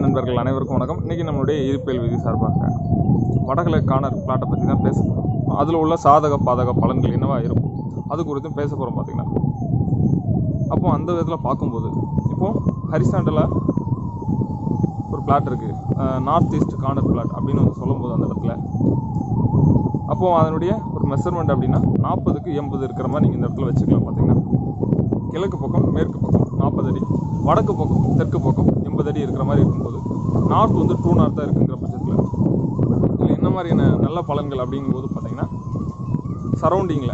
நண்பர்கள் அனைவருக்கும் வணக்கம் இன்றைக்கி நம்மளுடைய இருப்பியல் விதி சார்பாக வடகிழக்கு காணர் பிளாட்டை பற்றி தான் பேச போகிறோம் அதில் உள்ள சாதக பாதக பலன்கள் என்னவா இருக்கும் அது குறித்தும் பேச போகிறோம் பார்த்திங்கன்னா அப்போ அந்த விதத்தில் பார்க்கும்போது இப்போது ஹரிசாண்டலில் ஒரு பிளாட் இருக்குது நார்த் ஈஸ்ட் கார்னர் பிளாட் அப்படின்னு வந்து சொல்லும்போது அந்த இடத்துல அப்போது அதனுடைய ஒரு மெஷர்மெண்ட் அப்படின்னா நாற்பதுக்கு எண்பது இருக்கிற மாதிரி நீங்கள் இந்த இடத்துல வச்சுக்கலாம் பார்த்தீங்கன்னா கிழக்கு பக்கம் மேற்கு பக்கம் நாற்பது அடி வடக்கு பக்கம் தெற்கு பக்கம் எண்பது அடி இருக்கிற மாதிரி இருக்கும்போது நார்த் வந்து டூ நார்த்தாக இருக்குங்கிற பட்சத்தில் இதில் என்ன மாதிரியான நல்ல பலன்கள் அப்படிங்கும்போது பார்த்தீங்கன்னா சரௌண்டிங்கில்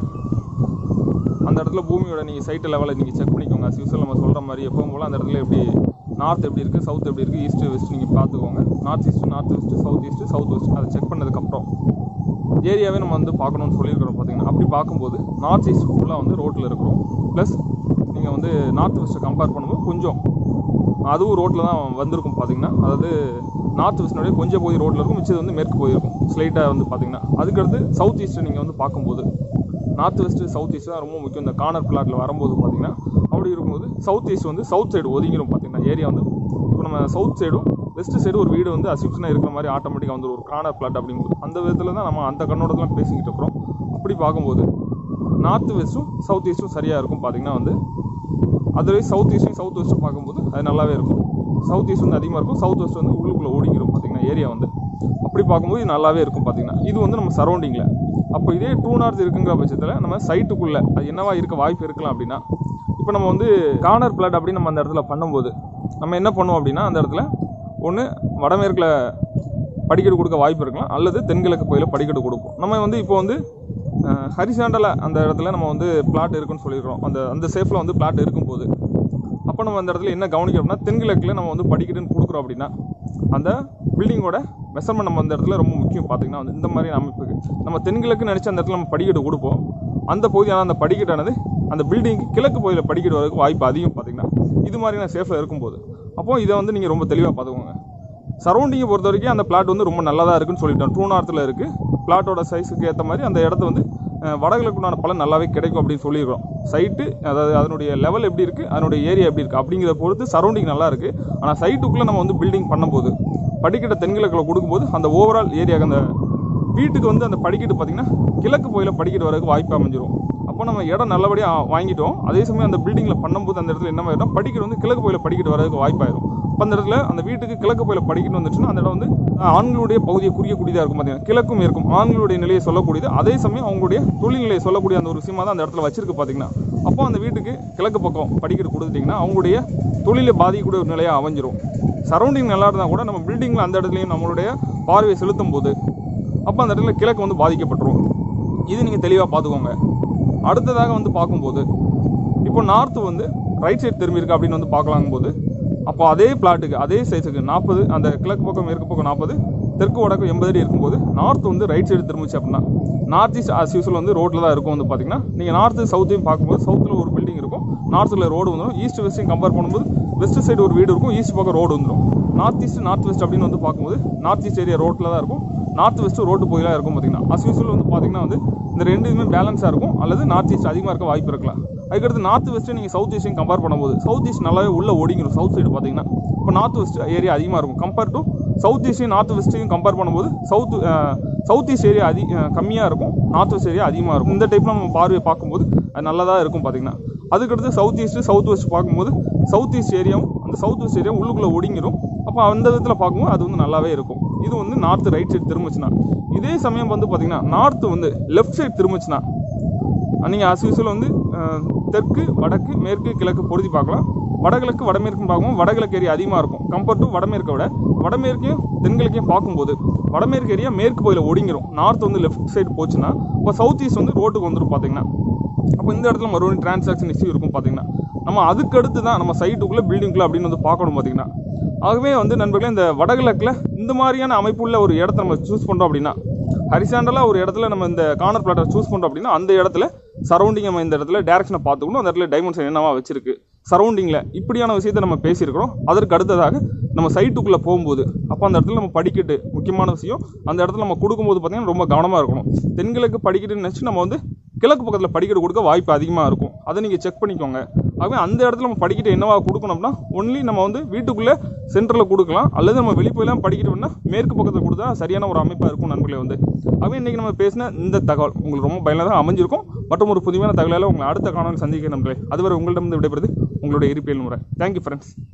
அந்த இடத்துல பூமியோட நீங்கள் சைட்டு லெவலை நீங்கள் செக் பண்ணிக்கோங்க as usual நம்ம சொல்கிற மாதிரி எப்பவும் போல் அந்த இடத்துல எப்படி நார்த் எப்படி இருக்குது சவுத் எப்படி இருக்குது ஈஸ்ட் வெஸ்ட் நீங்கள் பார்த்துக்கோங்க north east north west south east south west அதை செக் பண்ணதுக்கப்புறம் ஏரியாவே நம்ம வந்து பார்க்கணும்னு சொல்லியிருக்கிறோம் பார்த்தீங்கன்னா அப்படி பார்க்கும்போது நார்த் ஈஸ்ட் ஃபுல்லாக வந்து ரோட்டில் இருக்கிறோம் ப்ளஸ் நீங்கள் வந்து நார்த் வெஸ்ட்டை கம்பேர் பண்ணும்போது கொஞ்சம் அதுவும் ரோட்டில் தான் வந்திருக்கும் பார்த்தீங்கன்னா அதாவது நார்த் வெஸ்ட்னுடைய கொஞ்சம் போய் ரோட்டில் இருக்கும் மிச்சது வந்து மேற்கு போயிருக்கும் ஸ்லைட்டாக வந்து பார்த்தீங்கன்னா அதுக்கடுத்து சவுத் ஈஸ்ட்டை நீங்கள் வந்து பார்க்கும்போது நார்த் வெஸ்ட் சவுத் ஈஸ்ட் தான் ரொம்ப முக்கியம் இந்த கார்னர் பிளாட்டில் வரும்போது பார்த்தீங்கன்னா அப்படி இருக்கும்போது சவுத் ஈஸ்ட் வந்து சவுத் சைடு ஒதுங்கிடும் பார்த்தீங்கன்னா ஏரியா வந்து இப்போ நம்ம சவுத் சைடும் வெஸ்ட் சைடு ஒரு வீடு வந்து அசிப்ஷனாக இருக்கிற மாதிரி ஆட்டோமேட்டிக்காக வந்து ஒரு கார்னர் பிளாட் அப்படிங்கும்போது அந்த விதத்தில் தான் நம்ம அந்த கண்ணோட்டத்தில் பேசிக்கிட்டு இருக்கிறோம் அப்படி பார்க்கும்போது நார்த் வெஸ்ட்டும் சவுத் ஈஸ்ட்டும் சரியாக இருக்கும் பார்த்தீங்கன்னா வந்து அதர்வைஸ் சவுத் ஈஸ்ட்டும் சவுத் வெஸ்ட்டும் பார்க்கும்போது அது நல்லாவே இருக்கும் சவுத் ஈஸ்ட் வந்து அதிகமாக இருக்கும் சவுத் வெஸ்ட் வந்து உள்ளுக்குள்ளே ஓடிங்கிடும் பார்த்தீங்கன்னா ஏரியா வந்து அப்படி பார்க்கும்போது இது நல்லாவே இருக்கும் பார்த்தீங்கன்னா இது வந்து நம்ம சரௌண்டிங்கில் அப்போ இதே டூ நார்த் இருக்குங்கிற பட்சத்தில் நம்ம சைட்டுக்குள்ளே அது என்னவா இருக்க வாய்ப்பு இருக்கலாம் அப்படின்னா இப்போ நம்ம வந்து கார்னர் பிளாட் அப்படின்னு நம்ம அந்த இடத்துல பண்ணும்போது நம்ம என்ன பண்ணுவோம் அப்படின்னா அந்த இடத்துல ஒன்று வடமேற்கில் படிக்கட்டு கொடுக்க வாய்ப்பு இருக்கலாம் அல்லது தென்கிழக்கு பகுதியில் படிக்கட்டு கொடுப்போம் நம்ம வந்து இப்போ வந்து ஹரிசாண்டல அந்த இடத்துல நம்ம வந்து பிளாட் இருக்குன்னு சொல்லிடுறோம் அந்த அந்த சேஃபில் வந்து பிளாட் இருக்கும்போது அப்போ நம்ம அந்த இடத்துல என்ன கவனிக்கிறோம்னா தென்கிழக்கில் நம்ம வந்து படிக்கட்டுன்னு கொடுக்குறோம் அப்படின்னா அந்த பில்டிங்கோட மெஷர்மெண்ட் நம்ம அந்த இடத்துல ரொம்ப முக்கியம் பார்த்தீங்கன்னா வந்து இந்த மாதிரி அமைப்புக்கு நம்ம தென்கிழக்கு நினச்சி அந்த இடத்துல நம்ம படிக்கட்டு கொடுப்போம் அந்த பகுதியான அந்த படிக்கட்டானது அந்த பில்டிங்க்கு கிழக்கு பகுதியில் படிக்கட்டு வரதுக்கு வாய்ப்பு அதிகம் பார்த்தீங்கன்னா இது மாதிரியான சேஃபில் இருக்கும்போது அப்போ இதை வந்து நீங்கள் ரொம்ப தெளிவாக பார்த்துக்கோங்க சரௌண்டிங்கை பொறுத்த வரைக்கும் அந்த பிளாட் வந்து ரொம்ப நல்லதாக இருக்குன்னு சொல்லிட்டோம் டூ நார்த்தில் இருக்குது பிளாட்டோட சைஸுக்கு ஏற்ற மாதிரி அந்த இடத்த வந்து அஹ், வடகிழக்குண்டான பலன் நல்லாவே கிடைக்கும் அப்படின்னு சொல்லிடுறோம் சைட்டு அதாவது அதனுடைய லெவல் எப்படி இருக்குது அதனுடைய ஏரியா எப்படி இருக்குது அப்படிங்கிறத பொறுத்து சரௌண்டிங் நல்லா இருக்குது ஆனால் சைட்டுக்குள்ளே நம்ம வந்து பில்டிங் பண்ணும்போது படிக்கட்டை தென்கிழக்கில் கொடுக்கும்போது அந்த ஓவரால் ஏரியா அந்த வீட்டுக்கு வந்து அந்த படிக்கட்டு பார்த்திங்கன்னா கிழக்கு போயில் படிக்கட்டு வரதுக்கு வாய்ப்பு அமைஞ்சிரும் அப்போ நம்ம இடம் நல்லபடியாக வாங்கிட்டோம் அதே சமயம் அந்த பில்டிங்கில் பண்ணும்போது அந்த இடத்துல என்ன ஆயிடும் படிக்கட்டு வந்து கிழக்கு போயில் படிக்கட்டு வரதுக்கு வாய்ப்பாயிரும் அப்போ அந்த இடத்துல அந்த வீட்டுக்கு கிழக்கு போயில் படிக்கட்டு வந்துச்சுன்னா அந்த இடம் வந்து அஹ், ஆண்களுடைய பகுதியை குறிக்கக்கூடியதாக இருக்கும் பார்த்தீங்கன்னா கிழக்கும் இருக்கும் ஆண்களுடைய நிலையை சொல்லக்கூடியது அதே சமயம் அவங்களுடைய தொழில் நிலையை சொல்லக்கூடிய அந்த ஒரு விஷயமா தான் அந்த இடத்துல வச்சிருக்கு பார்த்தீங்கன்னா அப்போ அந்த வீட்டுக்கு கிழக்கு பக்கம் படிக்கட்டு கொடுத்துட்டிங்கன்னா அவங்களுடைய தொழிலை பாதிக்கக்கூடிய ஒரு நிலையாக அமைஞ்சிரும் சரௌண்டிங் நல்லா இருந்தால் கூட நம்ம பில்டிங்கில் அந்த இடத்துலையும் நம்மளுடைய பார்வையை செலுத்தும் போது அப்போ அந்த இடத்துல கிழக்கு வந்து பாதிக்கப்பட்டுரும் இது நீங்கள் தெளிவாக பார்த்துக்கோங்க அடுத்ததாக வந்து பார்க்கும்போது இப்போ நார்த்து வந்து ரைட் சைடு திரும்பி இருக்கு அப்படின்னு வந்து பார்க்கலாங்கும் போது அப்போ அதே பிளாட்டுக்கு அதே சைஸுக்கு நாற்பது அந்த கிழக்கு பக்கம் மேற்கு பக்கம் நாற்பது தெற்கு வடக்கு எண்பது அடி இருக்கும்போது நார்த் வந்து ரைட் சைடு திரும்பிச்சு அப்படின்னா நார்த் ஈஸ்ட் ஆஸ் யூஸ்வல் வந்து ரோட்டில் தான் இருக்கும் வந்து பார்த்தீங்கன்னா நீங்கள் நார்த்து சவுத்தையும் பார்க்கும்போது சவுத்தில் ஒரு பில்டிங் இருக்கும் நார்த்தில் ரோடு வந்துடும் ஈஸ்ட் வெஸ்ட்டையும் கம்பேர் பண்ணும்போது வெஸ்ட் சைடு ஒரு வீடு இருக்கும் ஈஸ்ட் பக்கம் ரோடு வந்துடும் நார்த் ஈஸ்ட் நார்த் வெஸ்ட் அப்படின்னு வந்து பார்க்கும்போது நார்த் ஈஸ்ட் ஏரியா ரோட்டில் தான் இருக்கும் நார்த் வெஸ்ட் ரோட்டு போயிலாம் இருக்கும் பார்த்தீங்கன்னா அஸ் யூஸ்வல் வந்து பார்த்தீங்கன்னா வந்து இந்த ரெண்டு இதுவுமே பேலன்ஸாக இருக்கும் அல்லது நார்த் ஈஸ்ட் அதிகமாக இருக்க வாய்ப்பு இருக்கலாம் அதுக்கடுத்து நார்த் வெஸ்ட்டு நீங்கள் சவுத் ஈஸ்டையும் கம்பேர் பண்ணும்போது சவுத் ஈஸ்ட் நல்லாவே உள்ளே ஒடிங்கிடும் சவுத் சைடு பார்த்தீங்கன்னா இப்போ நார்த் வெஸ்ட் ஏரியா அதிகமாக இருக்கும் கம்பேர் டு சவுத் ஈஸ்டையும் நார்த் வெஸ்ட்டையும் கம்பேர் பண்ணும்போது சவுத் சவுத் ஈஸ்ட் ஏரியா அதி கம்மியாக இருக்கும் நார்த் வெஸ்ட் ஏரியா அதிகமாக இருக்கும் இந்த டைப்பில் நம்ம பார்வையை பார்க்கும்போது அது நல்லதாக இருக்கும் பார்த்தீங்கன்னா அதுக்கடுத்து சவுத் ஈஸ்ட் சவுத் வெஸ்ட் பார்க்கும்போது சவுத் ஈஸ்ட் ஏரியாவும் அந்த சவுத் வெஸ்ட் ஏரியாவும் உள்ளுக்குள்ளே ஒடுங்கிடும் அப்போ அந்த விதத்தில் பார்க்கும்போது அது வந்து நல்லாவே இருக்கும் இது வந்து நார்த் ரைட் சைடு திரும்பிச்சுன்னா இதே சமயம் வந்து பார்த்தீங்கன்னா நார்த் வந்து லெஃப்ட் சைடு திரும்பிச்சுன்னா நீங்கள் as usual வந்து அஹ், தெற்கு வடக்கு மேற்கு கிழக்கு பொருத்தி பார்க்கலாம் வடகிழக்கு வடமேற்குன்னு பார்க்கும்போது வடகிழக்கு ஏரியா அதிகமாக இருக்கும் கம்பேர் டு வடமேற்கை விட வடமேற்கையும் தென்கிழக்கையும் பார்க்கும்போது வடமேற்கு ஏரியா மேற்கு பகுதியில் ஒடுங்கிரும் நார்த் வந்து லெஃப்ட் சைடு போச்சுன்னா இப்போ சவுத் ஈஸ்ட் வந்து ரோட்டுக்கு வந்துடும் பார்த்தீங்கன்னா அப்போ இந்த இடத்துல மறுபடியும் டிரான்சாக்ஷன் இஷ்யூ இருக்கும் பார்த்தீங்கன்னா நம்ம அதுக்கு அடுத்து தான் நம்ம சைட்டுக்குள்ளே பில்டிங்குள்ளே அப்படின்னு வந்து பார்க்கணும் பார்த்தீங்கன்னா ஆகவே வந்து நண்பர்களே இந்த வடகிழக்கில் இந்த மாதிரியான அமைப்புள்ள ஒரு இடத்த நம்ம சூஸ் பண்ணுறோம் அப்படின்னா ஹரிசாண்டலாக ஒரு இடத்துல நம்ம இந்த கார்னர் பிளாட்டை சூஸ் பண்ணுறோம் அப்படின்னா அந்த இடத்துல சரௌண்டிங் நம்ம இந்த இடத்துல டேரக்ஷனை பார்த்துக்கணும் அந்த இடத்துல டைமென்ஷன் என்னவா வச்சிருக்கு சரௌண்டிங்கில் இப்படியான விஷயத்தை நம்ம பேசியிருக்கிறோம் அதற்கு அடுத்ததாக நம்ம சைட்டுக்குள்ளே போகும்போது அப்போ அந்த இடத்துல நம்ம படிக்கட்டு முக்கியமான விஷயம் அந்த இடத்துல நம்ம கொடுக்கும்போது பார்த்தீங்கன்னா ரொம்ப கவனமாக இருக்கணும் தென்கிழக்கு படிக்கட்டுன்னு நினச்சி நம்ம வந்து கிழக்கு பக்கத்தில் படிக்கட்டு கொடுக்க வாய்ப்பு அதிகமாக இருக்கும் அதை நீங்கள் செக் பண்ணிக்கோங்க ஆகவே அந்த இடத்துல நம்ம படிக்கிட்டு என்னவா கொடுக்கணும்னா ஒன்லி நம்ம வந்து வீட்டுக்குள்ளே சென்டரில் கொடுக்கலாம் அல்லது நம்ம வெளியே போயெல்லாம் படிக்கிட்டோம்னா மேற்கு பக்கத்தில் கொடுத்தா சரியான ஒரு அமைப்பாக இருக்கும் நண்பர்களே வந்து ஆகவே இன்றைக்கி நம்ம பேசின இந்த தகவல் உங்களுக்கு ரொம்ப பயனுள்ளதாக அமைஞ்சிருக்கும் மற்றும் ஒரு புதுமையான தகவலால் உங்களை அடுத்த காணொலி சந்திக்க நண்பர்களே அதுவரை உங்களிடம் விடைபெறுது உங்களுடைய இருப்பியல் முறை தேங்க்யூ ஃப்ரெண்ட்ஸ்